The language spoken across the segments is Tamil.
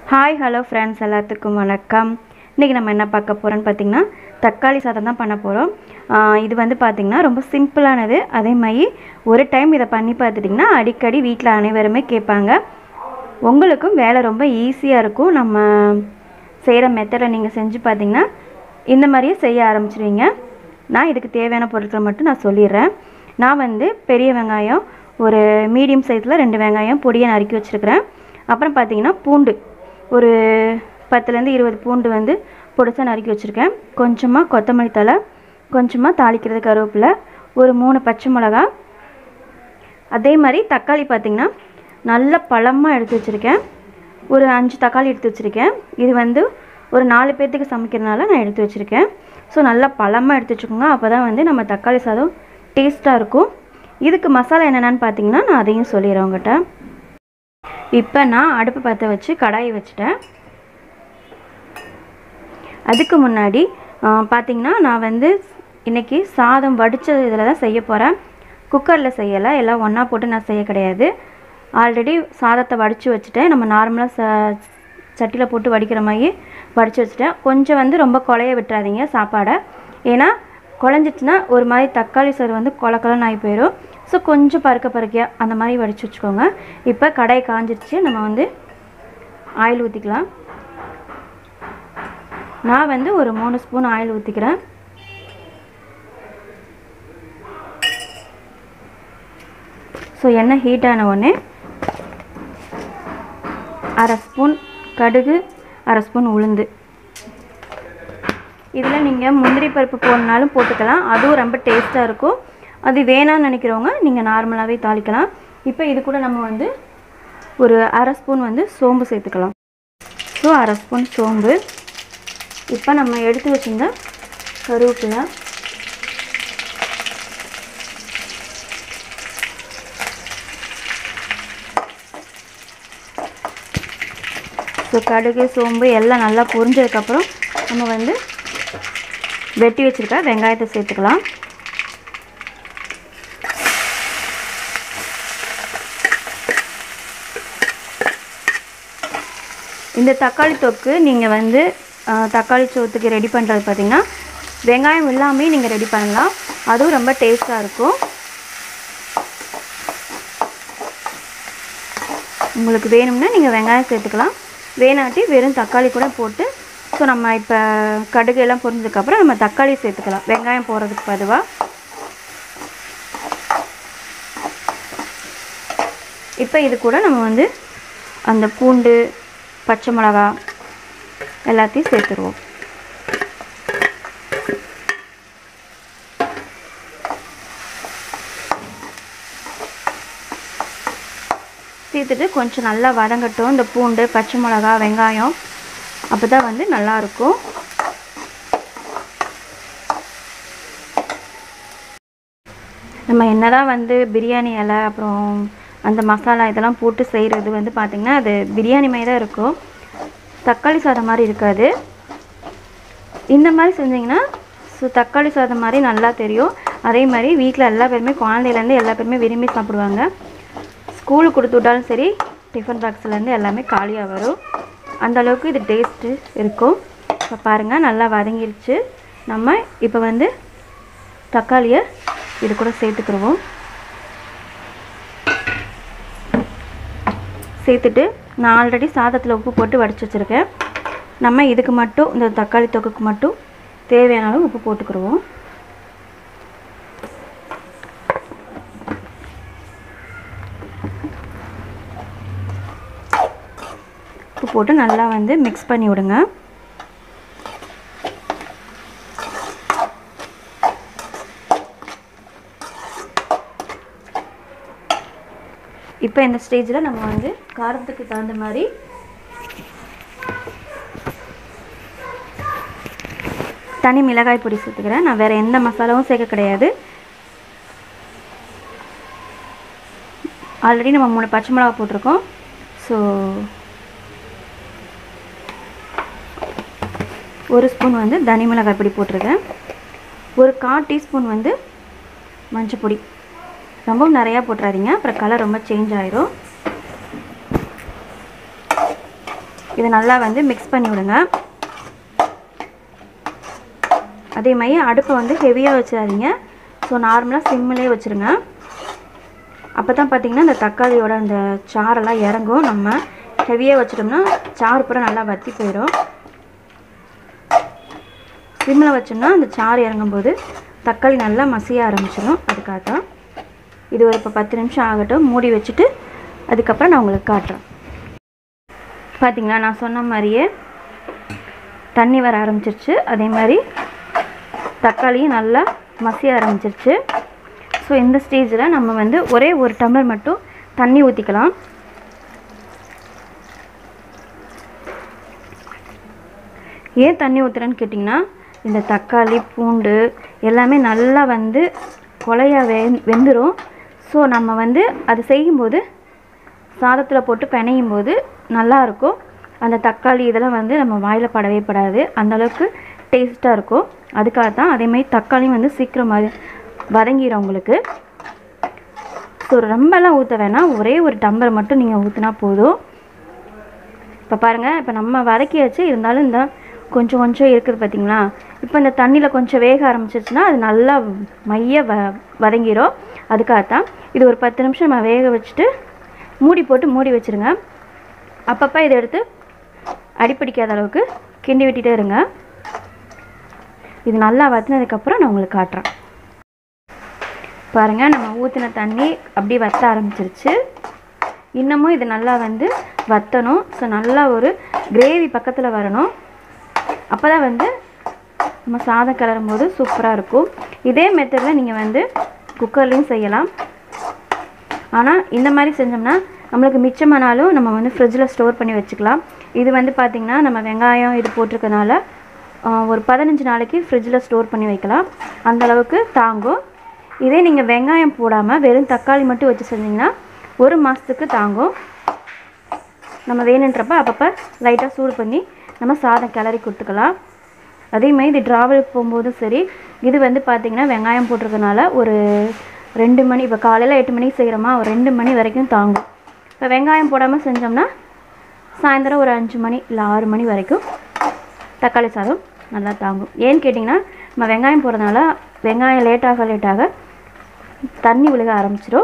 ஹாய் ஹலோ ஃப்ரெண்ட்ஸ் எல்லாத்துக்கும் வணக்கம் இன்றைக்கி நம்ம என்ன பார்க்க போகிறோன்னு பார்த்தீங்கன்னா தக்காளி சாதம் தான் பண்ண போகிறோம் இது வந்து பார்த்திங்கன்னா ரொம்ப சிம்பிளானது அதே மாதிரி ஒரு டைம் இதை பண்ணி பார்த்துட்டிங்கன்னா அடிக்கடி வீட்டில் அனைவருமே கேட்பாங்க உங்களுக்கும் வேலை ரொம்ப ஈஸியாக இருக்கும் நம்ம செய்கிற மெத்தடை நீங்கள் செஞ்சு பார்த்தீங்கன்னா இந்த மாதிரியே செய்ய ஆரம்பிச்சிருவீங்க நான் இதுக்கு தேவையான பொருட்களை மட்டும் நான் சொல்லிடுறேன் நான் வந்து பெரிய வெங்காயம் ஒரு மீடியம் சைஸில் ரெண்டு வெங்காயம் பொடியை நறுக்கி வச்சுருக்கிறேன் அப்புறம் பார்த்தீங்கன்னா பூண்டு ஒரு பத்துலேருந்து இருபது பூண்டு வந்து பொடிசா நறுக்கி வச்சுருக்கேன் கொஞ்சமாக கொத்தமல்லி தழை கொஞ்சமாக தாளிக்கிறது கருவேப்பிலை ஒரு மூணு பச்சை மிளகா அதே மாதிரி தக்காளி பார்த்திங்கன்னா நல்ல பழமாக எடுத்து வச்சுருக்கேன் ஒரு அஞ்சு தக்காளி எடுத்து வச்சுருக்கேன் இது வந்து ஒரு நாலு பேர்த்துக்கு சமைக்கிறதுனால நான் எடுத்து வச்சுருக்கேன் ஸோ நல்லா பழமாக எடுத்து வச்சுக்கோங்க அப்போ தான் வந்து நம்ம தக்காளி சாதம் டேஸ்ட்டாக இருக்கும் இதுக்கு மசாலா என்னென்னு பார்த்தீங்கன்னா நான் அதையும் சொல்லிடுறேன் உங்கள்கிட்ட இப்போ நான் அடுப்பு பற்ற வச்சு கடாயை வச்சுட்டேன் அதுக்கு முன்னாடி பார்த்திங்கன்னா நான் வந்து இன்றைக்கி சாதம் வடித்த இதில் தான் செய்ய போகிறேன் குக்கரில் செய்யலை எல்லாம் ஒன்றா போட்டு நான் செய்ய கிடையாது ஆல்ரெடி சாதத்தை வடித்து வச்சுட்டேன் நம்ம நார்மலாக ச சட்டியில் போட்டு வடிக்கிற மாதிரி வடித்து வச்சுட்டேன் கொஞ்சம் வந்து ரொம்ப குழைய விட்டுறாதீங்க சாப்பாடை ஏன்னா குழஞ்சிச்சுன்னா ஒரு மாதிரி தக்காளி சாறு வந்து கொல கொலன்னு ஆகி போயிடும் ஸோ கொஞ்சம் பருக்க பருக்கையாக அந்த மாதிரி வடித்து வச்சுக்கோங்க இப்போ கடாய் காஞ்சிருச்சு நம்ம வந்து ஆயில் ஊற்றிக்கலாம் நான் வந்து ஒரு மூணு ஸ்பூன் ஆயில் ஊற்றிக்கிறேன் ஸோ எண்ணெய் ஹீட் ஆன உடனே அரை ஸ்பூன் கடுகு அரை ஸ்பூன் உளுந்து இதில் நீங்கள் முந்திரி பருப்பு போடனாலும் போட்டுக்கலாம் அதுவும் ரொம்ப டேஸ்ட்டாக இருக்கும் அது வேணான்னு நினைக்கிறவங்க நீங்கள் நார்மலாகவே தாளிக்கலாம் இப்போ இது கூட நம்ம வந்து ஒரு அரை ஸ்பூன் வந்து சோம்பு சேர்த்துக்கலாம் ஸோ அரை ஸ்பூன் சோம்பு இப்போ நம்ம எடுத்து வச்சுருந்த கருவேப்பிலை ஸோ கடுகு சோம்பு எல்லாம் நல்லா பொரிஞ்சதுக்கப்புறம் நம்ம வந்து வெட்டி வச்சுருக்க வெங்காயத்தை சேர்த்துக்கலாம் இந்த தக்காளி தொக்கு நீங்கள் வந்து தக்காளி சோத்துக்கு ரெடி பண்ணுறது பார்த்திங்கன்னா வெங்காயம் இல்லாமே நீங்கள் ரெடி பண்ணலாம் அதுவும் ரொம்ப டேஸ்ட்டாக இருக்கும் உங்களுக்கு வேணும்னா நீங்கள் வெங்காயம் சேர்த்துக்கலாம் வேணாட்டி வெறும் தக்காளி கூட போட்டு ஸோ நம்ம இப்போ கடுகு எல்லாம் பொரிஞ்சதுக்கப்புறம் நம்ம தக்காளி சேர்த்துக்கலாம் வெங்காயம் போடுறதுக்கு பதுவாக இப்போ இது கூட நம்ம வந்து அந்த பூண்டு பச்சை மிளகா எல்லாத்தையும் சேர்த்துருவோம் சேர்த்துட்டு கொஞ்சம் நல்லா வதங்கட்டும் இந்த பூண்டு பச்சை மிளகா வெங்காயம் அப்போ தான் வந்து நல்லாயிருக்கும் நம்ம என்னதான் வந்து பிரியாணி இலை அப்புறம் அந்த மசாலா இதெல்லாம் போட்டு செய்கிறது வந்து பார்த்திங்கன்னா அது பிரியாணி மாதிரி தான் இருக்கும் தக்காளி சாதம் மாதிரி இருக்காது இந்த மாதிரி செஞ்சிங்கன்னா ஸோ தக்காளி சாதம் மாதிரி நல்லா தெரியும் அதே மாதிரி வீட்டில் எல்லா பேருமே குழந்தையிலேருந்து எல்லா பேருமே விரும்பி சாப்பிடுவாங்க ஸ்கூலுக்கு கொடுத்து விட்டாலும் சரி டிஃபன் பாக்ஸ்லேருந்து எல்லாமே காலியாக வரும் அந்த அளவுக்கு இது டேஸ்ட்டு இருக்கும் இப்போ பாருங்கள் நல்லா வதங்கிருச்சு நம்ம இப்போ வந்து தக்காளியை இது கூட சேர்த்துக்கிடுவோம் சேர்த்துட்டு நான் ஆல்ரெடி சாதத்தில் உப்பு போட்டு வடித்து வச்சுருக்கேன் நம்ம இதுக்கு மட்டும் இந்த தக்காளி தொக்குக்கு மட்டும் தேவையான அளவு உப்பு போட்டுக்கிடுவோம் உப்பு போட்டு நல்லா வந்து மிக்ஸ் பண்ணி விடுங்க இப்போ இந்த ஸ்டேஜில் நம்ம வந்து காரத்துக்கு தகுந்த மாதிரி தனி மிளகாய் பொடி சேர்த்துக்கிறேன் நான் வேறு எந்த மசாலாவும் சேர்க்க கிடையாது ஆல்ரெடி நம்ம மூணு பச்சை மிளகா போட்டிருக்கோம் ஸோ ஒரு ஸ்பூன் வந்து தனி மிளகாய் பொடி போட்டிருக்கேன் ஒரு கால் டீஸ்பூன் வந்து மஞ்சள் பொடி ரொம்பவும் நிறையா போட்டுறாதீங்க அப்புறம் கலர் ரொம்ப சேஞ்ச் ஆயிரும் இதை நல்லா வந்து மிக்ஸ் பண்ணி விடுங்க அதே மாதிரி அடுப்பை வந்து ஹெவியாக வச்சிடாதீங்க ஸோ நார்மலாக சிம்மிலே வச்சுருங்க அப்போ தான் பார்த்தீங்கன்னா இந்த தக்காளியோட அந்த சாரெல்லாம் இறங்கும் நம்ம ஹெவியாக வச்சிட்டோம்னா சாறு பூரா நல்லா வற்றி போயிடும் சிம்மில் வச்சோம்னா அந்த சாறு இறங்கும்போது தக்காளி நல்லா மசிய ஆரம்பிச்சிடும் அதுக்காக தான் இது ஒரு இப்போ பத்து நிமிஷம் ஆகட்டும் மூடி வச்சுட்டு அதுக்கப்புறம் நான் உங்களுக்கு காட்டுறேன் பார்த்தீங்களா நான் சொன்ன மாதிரியே தண்ணி வர ஆரம்பிச்சிருச்சு அதே மாதிரி தக்காளியும் நல்லா மசிய ஆரம்பிச்சிருச்சு ஸோ இந்த ஸ்டேஜில் நம்ம வந்து ஒரே ஒரு டம்ளர் மட்டும் தண்ணி ஊற்றிக்கலாம் ஏன் தண்ணி ஊற்றுறேன்னு கேட்டிங்கன்னா இந்த தக்காளி பூண்டு எல்லாமே நல்லா வந்து கொலையாக வெ வெந்துடும் ஸோ நம்ம வந்து அது செய்யும்போது சாதத்தில் போட்டு பிணையும் போது நல்லாயிருக்கும் அந்த தக்காளி இதெல்லாம் வந்து நம்ம வாயில் படவே படாது அந்தளவுக்கு டேஸ்ட்டாக இருக்கும் அதுக்காக தான் அதேமாதிரி தக்காளியும் வந்து சீக்கிரம் வத வதங்கிடும் உங்களுக்கு ஸோ ரொம்பலாம் ஊற்ற வேணாம் ஒரே ஒரு டம்ளர் மட்டும் நீங்கள் ஊற்றினா போதும் இப்போ பாருங்கள் இப்போ நம்ம வதக்கியாச்சு இருந்தாலும் இந்த கொஞ்சம் கொஞ்சம் இருக்குது பார்த்தீங்களா இப்போ இந்த தண்ணியில் கொஞ்சம் வேக ஆரம்பிச்சிருச்சுன்னா அது நல்லா மைய வ வதங்கிடும் அதுக்காகத்தான் இது ஒரு பத்து நிமிஷம் நம்ம வேக வச்சுட்டு மூடி போட்டு மூடி வச்சுருங்க அப்பப்போ இதை எடுத்து அடிப்பிடிக்காத அளவுக்கு கிண்டி விட்டுட்டே இருங்க இது நல்லா வற்றினதுக்கப்புறம் நான் உங்களுக்கு காட்டுறேன் பாருங்கள் நம்ம ஊற்றின தண்ணி அப்படியே வற்ற ஆரம்பிச்சிருச்சு இன்னமும் இது நல்லா வந்து வற்றணும் ஸோ நல்லா ஒரு கிரேவி பக்கத்தில் வரணும் அப்போ தான் வந்து நம்ம சாதம் கிளறும் போது சூப்பராக இருக்கும் இதே மெத்தடில் நீங்கள் வந்து குக்கர்லேயும் செய்யலாம் ஆனால் இந்த மாதிரி செஞ்சோம்னா நம்மளுக்கு மிச்சமானாலும் நம்ம வந்து ஃப்ரிட்ஜில் ஸ்டோர் பண்ணி வச்சுக்கலாம் இது வந்து பார்த்திங்கன்னா நம்ம வெங்காயம் இது போட்டிருக்கனால ஆஹ், ஒரு பதினஞ்சு நாளைக்கு ஃப்ரிட்ஜில் ஸ்டோர் பண்ணி வைக்கலாம் அந்த அளவுக்கு தாங்கும் இதே நீங்கள் வெங்காயம் போடாமல் வெறும் தக்காளி மட்டும் வச்சு செஞ்சிங்கன்னா ஒரு மாதத்துக்கு தாங்கும் நம்ம வேணுன்றப்ப அப்பப்போ லைட்டாக சூடு பண்ணி நம்ம சாதம் கிளறி கொடுத்துக்கலாம் அதேமாதிரி இது ட்ராவல் போகும்போதும் சரி இது வந்து பார்த்திங்கன்னா வெங்காயம் போட்டிருக்கனால ஒரு ரெண்டு மணி இப்போ காலையில் எட்டு மணிக்கு செய்கிறோமா ஒரு ரெண்டு மணி வரைக்கும் தாங்கும் இப்போ வெங்காயம் போடாமல் செஞ்சோம்னா சாயந்தரம் ஒரு அஞ்சு மணி இல்லை ஆறு மணி வரைக்கும் தக்காளி சாதம் நல்லா தாங்கும் ஏன்னு கேட்டிங்கன்னா நம்ம வெங்காயம் போடுறதுனால வெங்காயம் லேட்டாக லேட்டாக தண்ணி விழுக ஆரம்பிச்சிடும்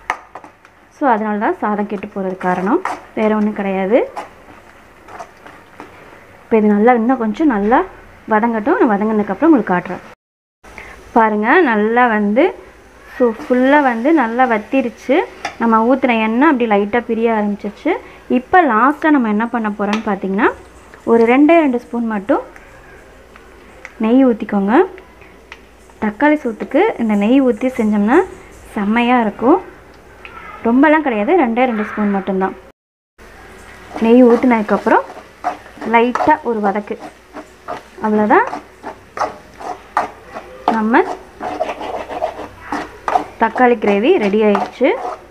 ஸோ அதனால தான் சாதம் கெட்டு போகிறது காரணம் வேறு ஒன்றும் கிடையாது இப்போ இது நல்லா இன்னும் கொஞ்சம் நல்லா வதங்கட்டும் நான் வதங்கினதுக்கப்புறம் உங்களுக்கு காட்டுறேன் பாருங்கள் நல்லா வந்து ஸோ ஃபுல்லாக வந்து நல்லா வத்திருச்சு நம்ம ஊற்றின எண்ணெய் அப்படி லைட்டாக பிரிய ஆரம்பிச்சிருச்சு இப்போ லாஸ்ட்டாக நம்ம என்ன பண்ண போகிறோன்னு பார்த்தீங்கன்னா ஒரு ரெண்டே ரெண்டு ஸ்பூன் மட்டும் நெய் ஊற்றிக்கோங்க தக்காளி சூத்துக்கு இந்த நெய் ஊற்றி செஞ்சோம்னா செம்மையாக இருக்கும் ரொம்பலாம் கிடையாது ரெண்டே ரெண்டு ஸ்பூன் மட்டும்தான் நெய் ஊற்றினதுக்கப்புறம் லைட்டாக ஒரு வதக்கு அவ்வளோதான் நம்ம தக்காளி கிரேவி ரெடி ஆயிடுச்சு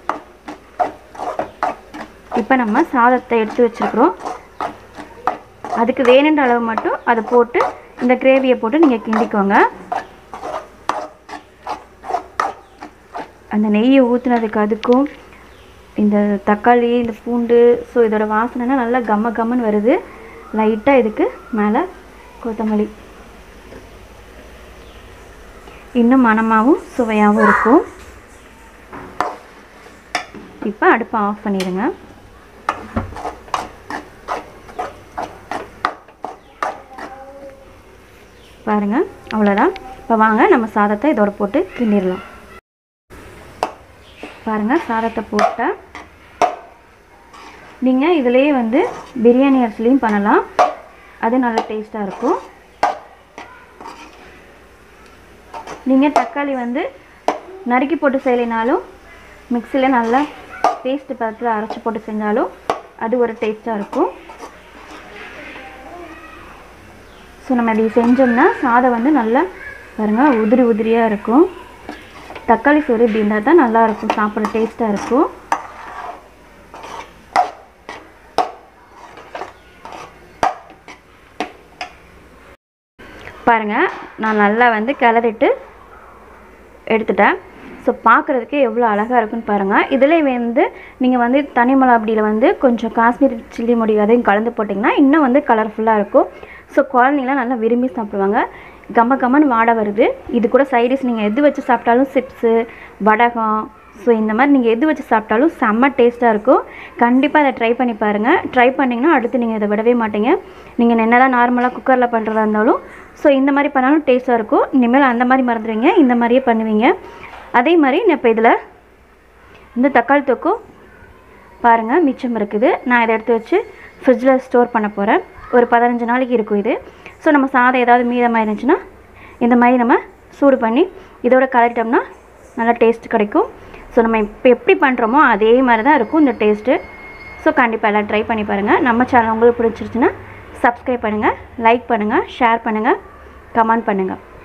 இப்போ நம்ம சாதத்தை எடுத்து வச்சுருக்குறோம் அதுக்கு வேணுன்ற அளவு மட்டும் அதை போட்டு இந்த கிரேவியை போட்டு நீங்கள் கிண்டிக்கோங்க அந்த நெய்யை ஊற்றுனதுக்கு அதுக்கும் இந்த தக்காளி இந்த பூண்டு ஸோ இதோட வாசனைனா நல்லா கம்ம கம்மன்னு வருது லைட்டாக இதுக்கு மேலே கொத்தமல்லி இன்னும் மணமாகவும் சுவையாகவும் இருக்கும் இப்போ அடுப்பை ஆஃப் பண்ணிடுங்க பாருங்க அவ்வளோதான் இப்போ வாங்க நம்ம சாதத்தை இதோட போட்டு கிண்டிடலாம் பாருங்கள் சாதத்தை போட்டால் நீங்கள் இதுலேயே வந்து பிரியாணி அரிசிலையும் பண்ணலாம் அது நல்ல டேஸ்ட்டாக இருக்கும் நீங்கள் தக்காளி வந்து நறுக்கி போட்டு செய்யலைனாலும் மிக்சியில் நல்லா பேஸ்ட் பதத்தில் அரைச்சி போட்டு செஞ்சாலும் அது ஒரு டேஸ்ட்டாக இருக்கும் ஸோ நம்ம இப்படி செஞ்சோம்னா சாதம் வந்து நல்லா பாருங்கள் உதிரி உதிரியாக இருக்கும் தக்காளி சோறு இப்படி இருந்தால் தான் நல்லா இருக்கும் சாப்பிட டேஸ்ட்டாக இருக்கும் பாருங்கள் நான் நல்லா வந்து கிளறிட்டு எடுத்துட்டேன் ஸோ பார்க்குறதுக்கே எவ்வளோ அழகாக இருக்குன்னு பாருங்கள் இதில் வந்து நீங்கள் வந்து தனி மிளகாப்பொடியில் வந்து கொஞ்சம் காஷ்மீர் சில்லி முடி அதையும் கலந்து போட்டிங்கன்னா இன்னும் வந்து கலர்ஃபுல்லாக இருக்கும் ஸோ குழந்தைங்களாம் நல்லா விரும்பி சாப்பிடுவாங்க கம்ம கம்மன்னு வாடை வருது இது கூட சைடிஷ் நீங்கள் எது வச்சு சாப்பிட்டாலும் சிப்ஸு வடகம் ஸோ இந்த மாதிரி நீங்கள் எது வச்சு சாப்பிட்டாலும் செம்ம டேஸ்ட்டாக இருக்கும் கண்டிப்பாக அதை ட்ரை பண்ணி பாருங்கள் ட்ரை பண்ணிங்கன்னா அடுத்து நீங்கள் இதை விடவே மாட்டீங்க நீங்கள் என்ன தான் நார்மலாக குக்கரில் பண்ணுறதா இருந்தாலும் ஸோ இந்த மாதிரி பண்ணாலும் டேஸ்ட்டாக இருக்கும் இனிமேல் அந்த மாதிரி மறந்துடுவீங்க இந்த மாதிரியே பண்ணுவீங்க அதே மாதிரி நான் இப்போ இதில் இந்த தக்காளி தொக்கும் பாருங்கள் மிச்சம் இருக்குது நான் இதை எடுத்து வச்சு ஃப்ரிட்ஜில் ஸ்டோர் பண்ண போகிறேன் ஒரு பதினஞ்சு நாளைக்கு இருக்கும் இது ஸோ நம்ம சாதம் ஏதாவது மீதமாக இருந்துச்சுன்னா இந்த மாதிரி நம்ம சூடு பண்ணி இதோட கலரிட்டோம்னா நல்லா டேஸ்ட் கிடைக்கும் ஸோ நம்ம இப்போ எப்படி பண்ணுறோமோ அதே மாதிரி தான் இருக்கும் இந்த டேஸ்ட்டு ஸோ கண்டிப்பாக எல்லாம் ட்ரை பண்ணி பாருங்கள் நம்ம சேனல் உங்களுக்கு பிடிச்சிருச்சுன்னா சப்ஸ்கிரைப் பண்ணுங்கள் லைக் பண்ணுங்கள் ஷேர் பண்ணுங்கள் கமெண்ட் பண்ணுங்கள்